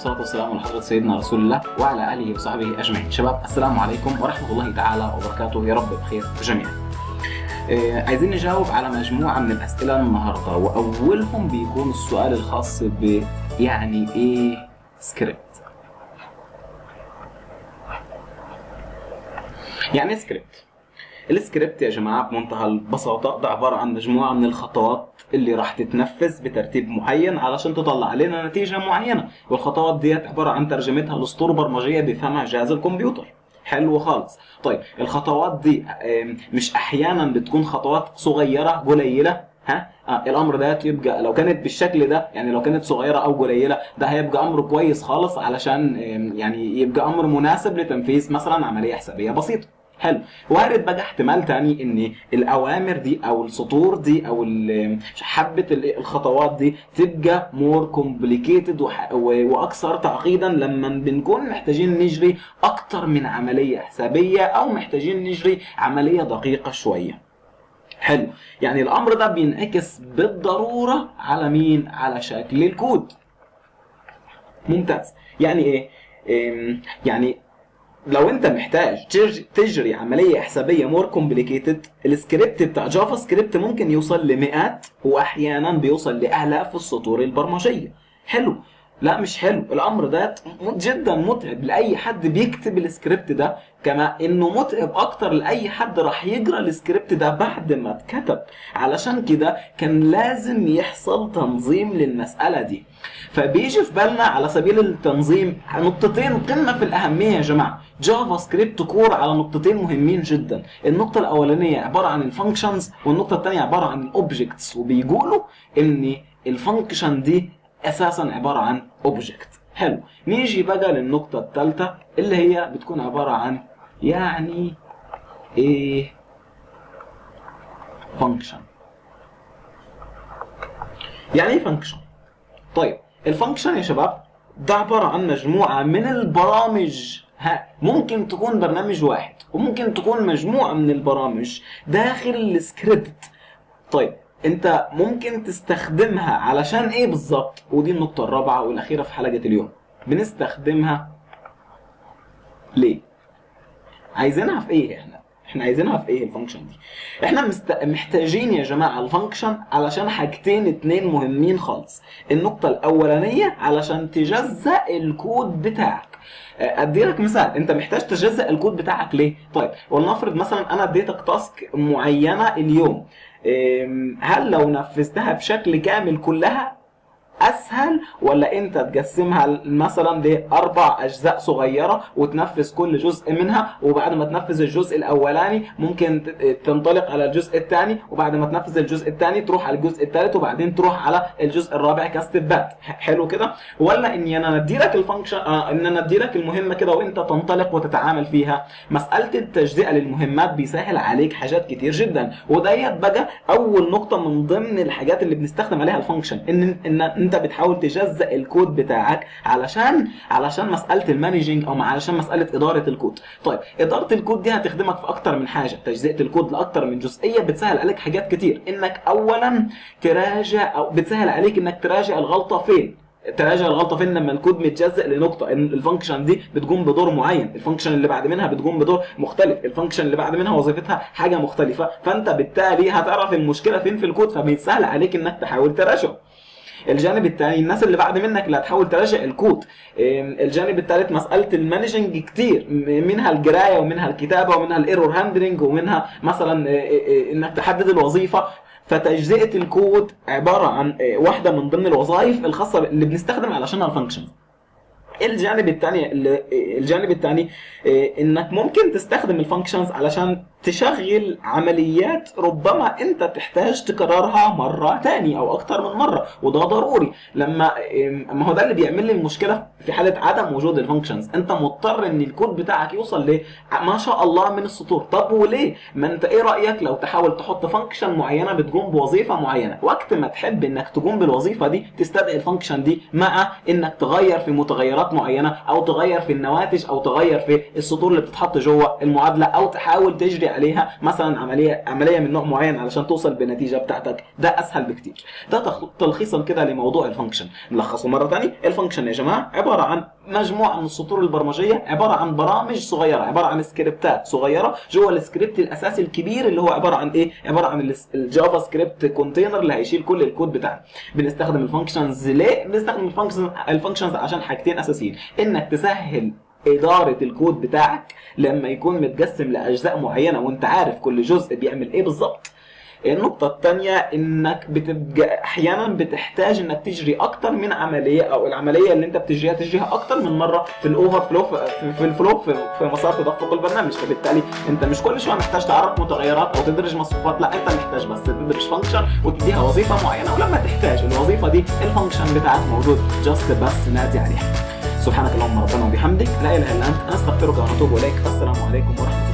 والصلاة والسلام على حضرة سيدنا رسول الله وعلى آله وصحبه أجمعين شباب السلام عليكم ورحمة الله تعالى وبركاته يا رب بخير جميعا آه، عايزين نجاوب على مجموعة من الأسئلة النهاردة وأولهم بيكون السؤال الخاص ب يعني إيه سكريبت يعني إيه سكريبت السكريبت يا جماعة بمنتهى البساطة ده عبارة عن مجموعة من الخطوات اللي راح تتنفذ بترتيب معين علشان تطلع لنا نتيجة معينة والخطوات ديت عبارة عن ترجمتها لسطور برمجية بيفهمها جهاز الكمبيوتر حلو خالص طيب الخطوات دي آم، مش احيانا بتكون خطوات صغيرة قليلة ها آه الامر ده يبقى لو كانت بالشكل ده يعني لو كانت صغيره او قليله ده هيبقى امر كويس خالص علشان آم، يعني يبقى امر مناسب لتنفيذ مثلا عمليه حسابيه بسيطه حلو وارد بقى احتمال تاني ان الاوامر دي او السطور دي او ال- حبه ال- الخطوات دي تبقى مور كومبليكيتد واكثر تعقيدا لما بنكون محتاجين نجري اكتر من عمليه حسابيه او محتاجين نجري عمليه دقيقه شويه حلو يعني الامر ده بينعكس بالضروره على مين على شكل الكود ممتاز يعني ايه إم، يعني لو انت محتاج تج- تجري عمليه حسابيه مور كومبليكيتد السكريبت بتاع جافا سكريبت ممكن يوصل لمئات واحيانا بيوصل لالاف السطور البرمجيه حلو لا مش حلو الامر ده م- جدا متعب لاي حد بيكتب السكريبت ده كما انه متعب اكتر لاي حد راح يقرا السكريبت ده بعد ما اتكتب علشان كده كان لازم يحصل تنظيم للمساله دي فبيجي في بالنا على سبيل التنظيم نقطتين قمه في الاهميه يا جماعه جافا سكريبت كور على نقطتين مهمين جدا النقطه الاولانيه عباره عن الفانكشنز والنقطه الثانيه عباره عن الاوبجكتس وبيقولوا ان الفانكشن دي اساسا عباره عن اوبجكت حلو نيجي بقى للنقطه الثالثه اللي هي بتكون عباره عن يعني ايه فانكشن يعني ايه فانكشن طيب الفانكشن يا شباب ده عبارة عن مجموعة من البرامج ها ممكن تكون برنامج واحد وممكن تكون مجموعة من البرامج داخل السكريبت طيب انت ممكن تستخدمها علشان ايه بالظبط ودي النقطة الرابعة والأخيرة في حلقة اليوم بنستخدمها ليه عايزينها في ايه احنا احنا عايزينها في ايه الفانكشن دي احنا مست... محتاجين يا جماعه الفانكشن علشان حاجتين اتنين مهمين خالص النقطه الاولانيه علشان تجزأ الكود بتاعك اه، ادي لك مثال انت محتاج تجزأ الكود بتاعك ليه طيب ولنفرض مثلا انا اديتك تاسك معينه اليوم ام، هل لو نفذتها بشكل كامل كلها اسهل ولا انت تقسمها مثلا لاربع اجزاء صغيره وتنفذ كل جزء منها وبعد ما تنفذ الجزء الاولاني ممكن ت- تنطلق على الجزء الثاني وبعد ما تنفذ الجزء الثاني تروح على الجزء الثالث وبعدين تروح على الجزء الرابع كاستبات ح- حلو كده ولا اني انا ادي لك الفانكشن آه ان انا ادي لك المهمه كده وانت تنطلق وتتعامل فيها مساله التجزئه للمهمات بيسهل عليك حاجات كتير جدا وديت بقى اول نقطه من ضمن الحاجات اللي بنستخدم عليها الفانكشن ان ان انت بتحاول تجزأ الكود بتاعك علشان علشان مساله المانجنج او علشان مساله اداره الكود طيب اداره الكود دي هتخدمك في اكتر من حاجه تجزئه الكود لاكتر من جزئيه بتسهل عليك حاجات كتير انك اولا تراجع او بتسهل عليك انك تراجع الغلطه فين تراجع الغلطه فين لما الكود متجزأ لنقطه ان الفانكشن دي بتقوم بدور معين الفانكشن اللي بعد منها بتقوم بدور مختلف الفانكشن اللي بعد منها وظيفتها حاجه مختلفه فانت بالتالي هتعرف المشكله فين في الكود فبيتسهل عليك انك تحاول تراجعه الجانب الثاني الناس اللي بعد منك اللي هتحاول تراجع الكود إم، الجانب الثالث مساله المانجنج كتير م- منها القرايه ومنها الكتابه ومنها الايرور هاندلنج ومنها مثلا إيه، إيه، إيه، انك تحدد الوظيفه فتجزئه الكود عباره عن إيه، واحده من ضمن الوظائف الخاصه ب- اللي بنستخدم علشانها الفانكشن الجانب الثاني الجانب الثاني انك ممكن تستخدم الفانكشنز علشان تشغل عمليات ربما انت تحتاج تكررها مره تاني او اكتر من مره وده ضروري لما ما هو ده اللي بيعمل لي المشكله في حاله عدم وجود الفانكشنز انت مضطر ان الكود بتاعك يوصل ل ما شاء الله من السطور طب وليه ما انت ايه رايك لو تحاول تحط فانكشن معينه بتقوم بوظيفه معينه وقت ما تحب انك تقوم بالوظيفه دي تستدعي الفانكشن دي مع انك تغير في متغيرات متغيرات معينه او تغير في النواتج او تغير في السطور اللي بتتحط جوه المعادله او تحاول تجري عليها مثلا عمليه عمليه من نوع معين علشان توصل بالنتيجه بتاعتك ده اسهل بكتير ده تلخيصا كده لموضوع الفانكشن نلخصه مره ثانيه الفانكشن يا جماعه عباره عن مجموعه من السطور البرمجيه عباره عن برامج صغيره عباره عن سكريبتات صغيره جوه السكريبت الاساسي الكبير اللي هو عباره عن ايه عباره عن الجافا سكريبت كونتينر اللي هيشيل كل الكود بتاعنا بنستخدم الفانكشنز ليه بنستخدم الفانكشنز الفانكشنز عشان حاجتين اساسيين انك تسهل اداره الكود بتاعك لما يكون متقسم لاجزاء معينه وانت عارف كل جزء بيعمل ايه بالظبط النقطة الثانية انك بتبقى احيانا بتحتاج انك تجري اكتر من عملية او العملية اللي انت بتجريها تجريها اكتر من مرة في الاوفر فلو في, في الفلو في, في مسار تدفق البرنامج فبالتالي انت مش كل شوية محتاج تعرف متغيرات او تدرج مصفوفات لا انت محتاج بس تدرج فانكشن وتديها وظيفة معينة ولما تحتاج الوظيفة دي الفانكشن بتاعك موجود جاست بس نادي عليها سبحانك اللهم ربنا وبحمدك لا اله الا انت نستغفرك ونتوب اليك السلام عليكم ورحمة الله